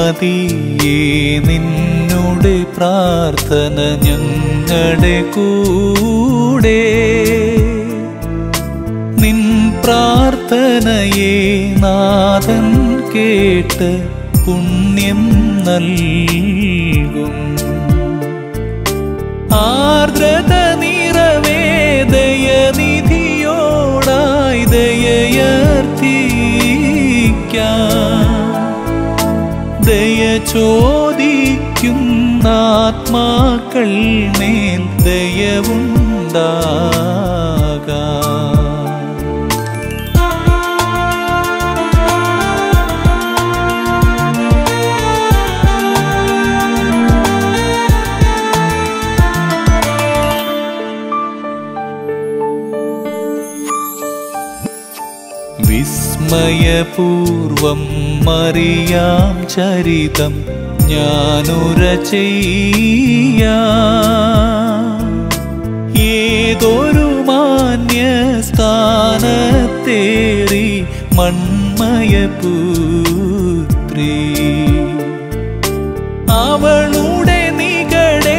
മതിയേ നിന്നുടെ പ്രാർത്ഥന ഞങ്ങളുടെ കൂടെ നിൻ പ്രാർത്ഥനയെ നാഥൻ കേട്ട് പുണ്യം നൽകും ആർദ്രത നിറവേദയനിധിയോടായി ദയയർത്ഥിക്കാം ദയ ചോദിക്കുന്ന ആത്മാക്കൾ മേൽ ദയവുണ്ടാകാം വിസ്മയപൂർവം മറിയാം ചരിതം ഞാനുര ചെയ്യാ ഏതൊരു മാന്യ സ്ഥാനത്തേറി മൺമയപുത്രീ അവളുടെ നികടെ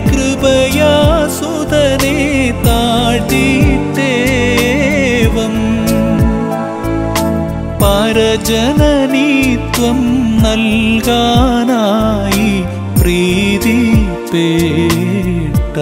കൃപയാസുതനെ താഴ്ത്തിട്ടേവം പരജനനീത്വം നൽകാനായി പ്രീതിപ്പേട്ട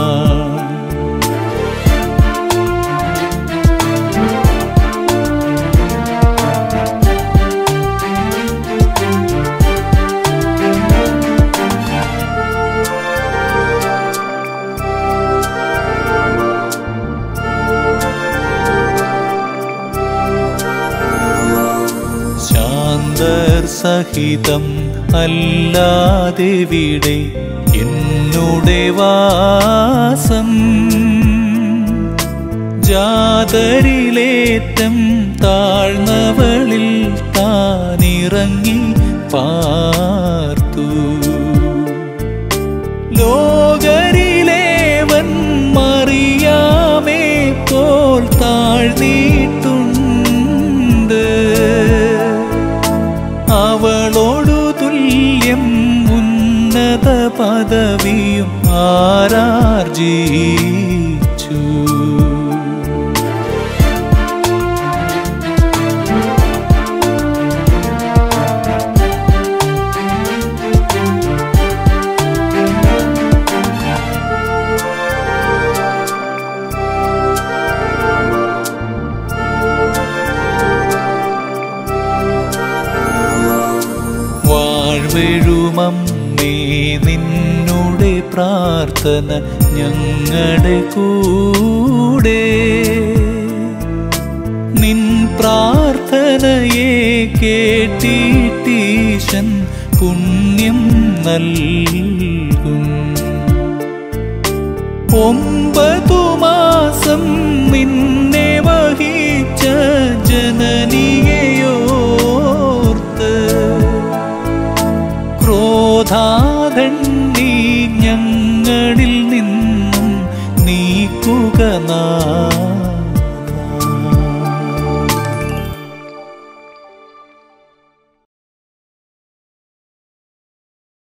ശാന്തർ സഹിതം അല്ലാതെ വിടെ എന്നുടെ വാസം ജാതരിലേറ്റം താഴ്ന്നവളിൽ താനിറങ്ങി പാർത്തു ലോകരിലേവൻ മറിയാമേ പോൽ താഴ്ന്നിട്ടുണ്ട് അവളോടു തുല്യം ഉന്നത പദവിയും ആരാർജിച്ചു വാഴ്വെഴുമമ്മേ നിന്നുടെ പ്രാർത്ഥന ഞങ്ങളുടെ കൂടെ നിൻ പ്രാർത്ഥനയെ കേട്ടിട്ടീശൻ പുണ്യം നൽകും ഒമ്പതു മാസം നിന്നെ വഹിച്ച ജനനിയെയോർത്ത് ക്രോധാദണ്ണി ഞങ്ങളിൽ നിന്നും നീക്കുക നാഥ